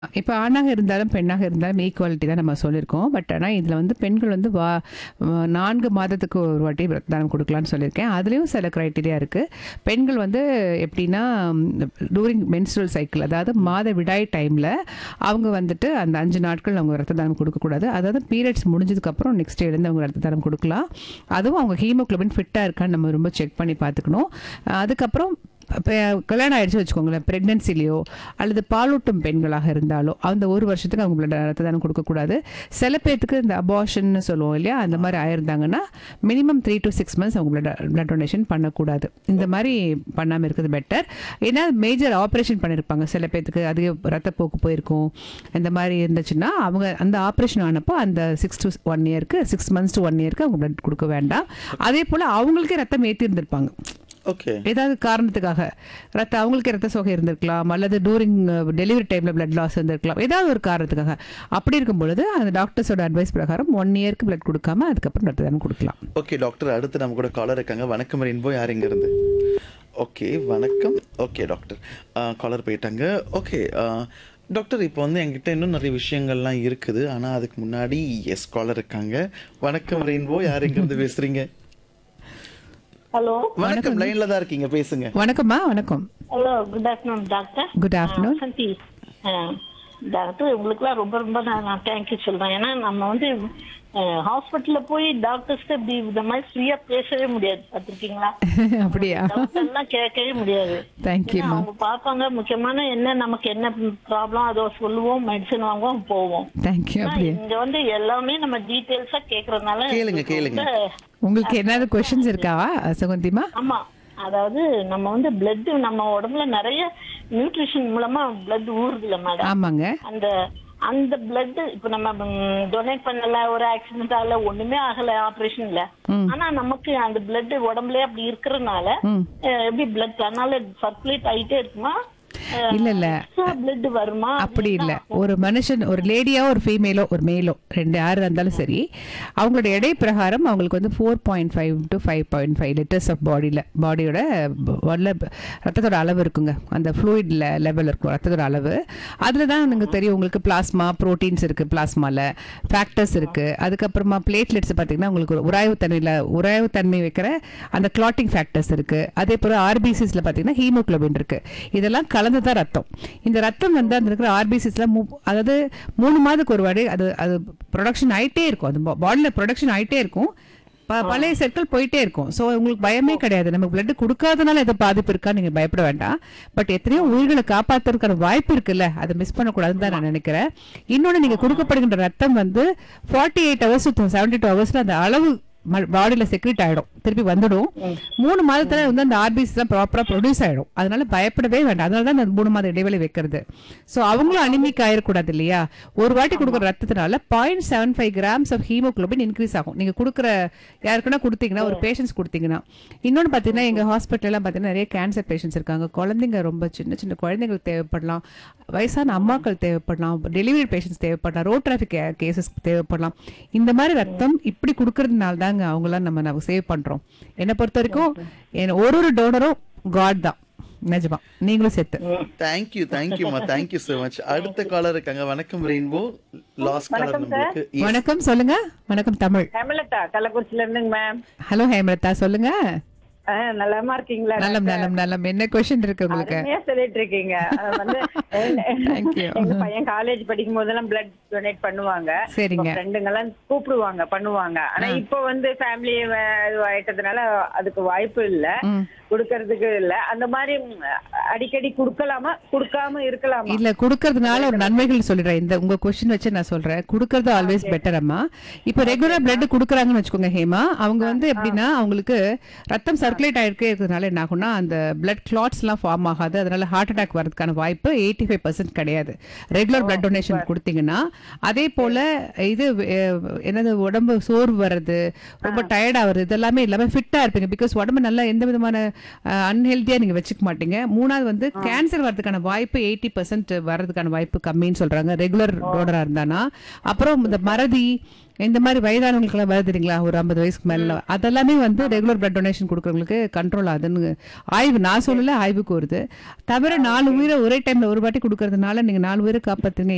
இப்போ ஆணாக இருந்தாலும் பெண்ணாக இருந்தாலும் ஈக்குவாலிட்டி தான் நம்ம சொல்லியிருக்கோம் பட் ஆனால் இதில் வந்து பெண்கள் வந்து வா வ- நான்கு மாதத்துக்கு ஒரு வாட்டி ரத்த தானம் கொடுக்கலான்னு சொல்லியிருக்கேன் அதுலேயும் சில க்ரைட்டீரியா இருக்குது பெண்கள் வந்து எப்படின்னா டூரிங் மென்ஸ்ட்ரல் சைக்கிள் அதாவது மாத விடாய் டைமில் அவங்க வந்துட்டு அந்த அஞ்சு நாட்கள் அவங்க ரத்த தானம் கொடுக்கக்கூடாது அதாவது பீரியட்ஸ் முடிஞ்சதுக்கப்புறம் நெக்ஸ்ட் இருந்து அவங்க ரத்த தானம் கொடுக்கலாம் அதுவும் அவங்க ஹீமோக்ளோபின் ஃபிட்டாக இருக்கான்னு நம்ம ரொம்ப செக் பண்ணி பார்த்துக்கணும் அதுக்கப்புறம் இப்போ கல்யாணம் ஆயிடுச்சு வச்சுக்கோங்களேன் ப்ரெக்னென்சிலையோ அல்லது பாலூட்டும் பெண்களாக இருந்தாலோ அந்த ஒரு வருஷத்துக்கு அவங்க blood ரத்த தானம் கொடுக்கக்கூடாது சில பேர்த்துக்கு இந்த அபார்ஷன்னு சொல்லுவோம் இல்லையா அந்த மாதிரி ஆயிருந்தாங்கன்னா minimum three to six months அவங்க blood blood டொனேஷன் பண்ணக்கூடாது இந்த மாதிரி பண்ணாமல் இருக்கிறது பெட்டர் ஏன்னா மேஜர் ஆப்ரேஷன் பண்ணியிருப்பாங்க சில பேர்த்துக்கு அதிக ரத்தப்போக்கு போயிருக்கும் இந்த மாதிரி இருந்துச்சுன்னா அவங்க அந்த ஆப்ரேஷன் ஆனப்போ அந்த சிக்ஸ் டு ஒன் இயருக்கு சிக்ஸ் மந்த்ஸ் டு ஒன் இயருக்கு அவங்க blood கொடுக்க வேண்டாம் அதே போல் அவங்களுக்கே ரத்தம் ஏற்றி இருந்திருப்பாங்க ஓகே ஏதாவது காரணத்துக்காக ரத்த அவங்களுக்கு ரத்த சோகை இருந்திருக்கலாம் அல்லது டூரிங் டெலிவரி டைமில் blood லாஸ் இருந்திருக்கலாம் ஏதாவது ஒரு காரணத்துக்காக அப்படி இருக்கும் பொழுது அந்த டாக்டர்ஸோட அட்வைஸ் பிரகாரம் ஒன் இயர்க்கு blood கொடுக்காம அதுக்கப்புறம் ரத்த தானம் கொடுக்கலாம் ஓகே டாக்டர் அடுத்து நம்ம கூட காலர் இருக்காங்க வணக்கம் ரெயின்போ யார் இங்க இருந்து ஓகே வணக்கம் ஓகே டாக்டர் காலர் போயிட்டாங்க ஓகே டாக்டர் இப்போ வந்து என்கிட்ட இன்னும் நிறைய விஷயங்கள்லாம் இருக்குது ஆனால் அதுக்கு முன்னாடி எஸ் காலர் இருக்காங்க வணக்கம் ரெயின்போ யார் இங்க இருந்து பேசுறீங்க ஹலோ வணக்கம் லைன்ல தான் இருக்கீங்க பேசுங்க வணக்கம்மா வணக்கம் hello good afternoon doctor good afternoon Vasanthi doctor உங்களுக்குலாம் ரொம்ப ரொம்ப நான் நான் தேங்க்யூ சொல்றேன் ஏன்னா நம்ம வந்து ஹாஸ்பிட்டல்ல போய் டாக்டர்ஸ்க்கு இப்படி இந்த மாதிரி ஃப்ரீயா பேசவே முடியாது பார்த்திருக்கீங்களா அப்படியா டாக்டர் எல்லாம் கேட்கவே முடியாது தேங்க்யூம்மா ஏன்னா அவங்க பார்ப்பாங்க முக்கியமான என்ன நமக்கு என்ன ப்ராப்ளம் அதை சொல்லுவோம் மெடிசன் வாங்குவோம் போவோம் தேங்க்யூ ஆனா, அப்படியே இங்க வந்து எல்லாமே நம்ம டீட்டெயில்ஸா கேக்குறதுனால கேளுங்க, கேளுங்க. ரொம்ப- உங்களுக்கு ஏதாவது கொஷின்ஸ் இருக்காவா சுகந்திமா ஆமா அதாவது நம்ம வந்து பிளட் நம்ம உடம்புல நிறைய நியூட்ரிஷன் மூலமா பிளட் ஊறுதுல மேடம் ஆமாங்க அந்த அந்த பிளட் இப்ப நம்ம டொனேட் பண்ணல ஒரு ஆக்சிடென்ட் ஆகல ஒண்ணுமே ஆகல ஆபரேஷன் இல்ல ம். ஆனா நமக்கு அந்த பிளட் உடம்புலயே அப்படி இருக்கறனால ம் அஹ், எப்படி பிளட் அதனால சர்க்குலேட் ஆயிட்டே இருக்குமா இல்ல இல்ல பிளட் வருமா அப்படி இல்லை ஒரு மனுஷன் ஒரு லேடியோ ஒரு ஃபீமேலோ ஒரு மேலோ ரெண்டு யார் இருந்தாலும் சரி அவங்களோட எடை பிரகாரம் அவங்களுக்கு வந்து four point five to five point five litres of பாடியில் பாடியோட உள்ள ரத்தத்தோட அளவு இருக்குங்க அந்த ஃப்ளூயிட் லெவல் இருக்கும் ரத்தத்தோட அளவு அதில் தான் எனக்கு தெரியும் உங்களுக்கு பிளாஸ்மா ப்ரோட்டீன்ஸ் இருக்குது பிளாஸ்மாவில் ஃபேக்டர்ஸ் இருக்குது அதுக்கப்புறமா பிளேட்லெட்ஸ் பார்த்தீங்கன்னா உங்களுக்கு ஒரு உராய்வுத்தன்மையில் உராய்வுத்தன்மை வைக்கிற அந்த கிளாட்டிங் ஃபேக்டர்ஸ் இருக்குது அதே போல் ஆர்பிசிஸில் பார்த்தீங்கன்னா ஹீமோக்ளோபின் இருக்குது இதெல்லாம் கலந்து தான் ரத்தம் இந்த ரத்தம் வந்து அந்த இருக்கிற ஆர்பிசிஸ்ல அதாவது மூணு மாதத்துக்கு ஒரு வாடி அது அது ப்ரொடக்ஷன் ஆயிட்டே இருக்கும் அது பாடியில் ப்ரொடக்ஷன் ஆயிட்டே இருக்கும் ப- பழைய செட்கள் போயிட்டே இருக்கும் ஸோ உங்களுக்கு பயமே கிடையாது நமக்கு பிளட் கொடுக்காதனால எதோ பாதிப்பு இருக்கா நீங்க பயப்பட வேண்டாம் பட் எத்தனையோ உயிர்களை காப்பாத்துறதுக்கான வாய்ப்பு இருக்குல்ல அதை மிஸ் பண்ணக்கூடாதுன்னு தான் நான் நினைக்கிறேன் இன்னொன்று நீங்க கொடுக்கப்படுகின்ற ரத்தம் வந்து forty eight hours seventy two ஹவர்ஸ்ல அந்த அளவு பாடியில செக்ரேட் ஆயிடும் திருப்பி வந்துடும் மூணு மாதத்துல வந்து அந்த ஆர்பிசி தான் ப்ராப்பரா ப்ரொடியூஸ் ஆயிடும் அதனால பயப்படவே வேண்டாம் அதனால தான் அந்த மூணு மாத இடைவெளி வைக்கிறது ஸோ அவங்களும் அனிமிக் ஆயிடக்கூடாது இல்லையா ஒரு வாட்டி கொடுக்குற ரத்தத்தினால point seven five grams of haemoglobin increase ஆகும் நீங்க கொடுக்குற யாருக்குன்னா கொடுத்தீங்கன்னா ஒரு பேஷண்ட்ஸ் கொடுத்தீங்கன்னா இன்னொன்று பார்த்தீங்கன்னா எங்க ஹாஸ்பிட்டல்லாம் பார்த்தீங்கன்னா நிறைய கேன்சர் பேஷண்ட்ஸ் இருக்காங்க குழந்தைங்க ரொம்ப சின்ன சின்ன குழந்தைங்களுக்கு தேவைப்படலாம் வயசான அம்மாக்கள் தேவைப்படலாம் டெலிவரி பேஷண்ட்ஸ் தேவைப்படலாம் ரோட் டிராஃபிக் கேசஸ் தேவைப்படலாம் இந்த மாதிரி ரத்தம் இப்படி கொடுக்கறதுனால தாங்க அவங்களாம் நம்ம நம்ம சேவ் பண்றோம் என்னை பொறுத்த வரைக்கும் என் ஒரு ஒரு டோனரும் காட் தான் நிஜமா நீங்களும் சேர்த்து தேங்க்யூ தேங்க்யூமா தேங்க்யூ so மச் அடுத்த காலர் இருக்காங்க வணக்கம் ரெயின்போ லாஸ்ட் காலர் நம்மளுக்கு Yes. வணக்கம் சொல்லுங்க வணக்கம் தமிழ் ஹேமலதா கள்ளக்குறிச்சில இருந்துங்க மேம் ஹலோ ஹேமலதா சொல்லுங்க நலமா இருக்கீங்களா நலம் நலம் நலம் என்ன கொஸ்டின் இருக்கு உங்களுக்கு அருமையா சொல்லிட்டு இருக்கீங்க அது வந்து Thank you. எங்க பையன் காலேஜ் படிக்கும் போதெல்லாம் பிளட் டொனேட் பண்ணுவாங்க சரிங்க ஃப்ரெண்டுங்க எல்லாம் கூப்பிடுவாங்க பண்ணுவாங்க ஆனா இப்போ வந்து ஃபேமிலி ஆயிட்டதுனால அதுக்கு வாய்ப்பு இல்ல ம். கொடுக்கறதுக்கு இல்ல அந்த மாதிரி ம், அடிக்கடி கொடுக்கலாமா கொடுக்காம இருக்கலாமா இல்ல குடுக்கறதுனால ஒரு நன்மைகள் சொல்லிடுறேன் இந்த உங்க கொஸ்டின் வச்சு நான் சொல்றேன் குடுக்கறது ஆல்வேஸ் பெட்டர் அம்மா இப்போ ரெகுலரா பிளட் குடுக்குறாங்கன்னு வச்சுக்கோங்க ஹேமா அவங்க வந்து எப்படின்னா அவங்களுக்கு ரத்தம் சர்க்குலேட் ஆயிருக்கே இருக்கிறதுனால என்ன ஆகும்னா அந்த பிளட் கிளாட்ஸ் எல்லாம் ஃபார்ம் ஆகாது அதனால ஹார்ட் அட்டாக் வரதுக்கான வாய்ப்பு எயிட்டி ஃபைவ் பர்சன்ட் கிடையாது ரெகுலர் பிளட் டொனேஷன் கொடுத்தீங்கன்னா அதே போல இது அஹ், என்னது உடம்பு சோர்வு வர்றது ரொம்ப டயர்ட் ஆகுறது இதெல்லாமே இல்லாம ஃபிட்டா இருப்பீங்க பிகாஸ் உடம்பு நல்லா எந்த விதமான அன்ஹெல்தியா நீங்க வச்சுக்க மாட்டீங்க மூணாவது வந்து கேன்சர் வரதுக்கான வாய்ப்பு எயிட்டி பர்சன்ட் வர்றதுக்கான வாய்ப்பு கம்மின்னு சொல்றாங்க ரெகுலர் டோனரா இருந்தானா அப்புறம் இந்த மறதி இந்த மாதிரி வயதானவங்களுக்குலாம் வருது இல்லைங்களா ஒரு ஐம்பது வயசுக்கு மேல அதெல்லாமே வந்து ரெகுலர் பிளட் டொனேஷன் கொடுக்குறவங்களுக்கு கண்ட்ரோல் ஆகுதுன்னு ஆய்வு நான் சொல்லல ஆய்வுக்கு வருது தவிர நாலு உயிரை ஒரே டைம்ல ஒரு வாட்டி கொடுக்கறதுனால நீங்க நாலு உயிரை காப்பாத்துங்க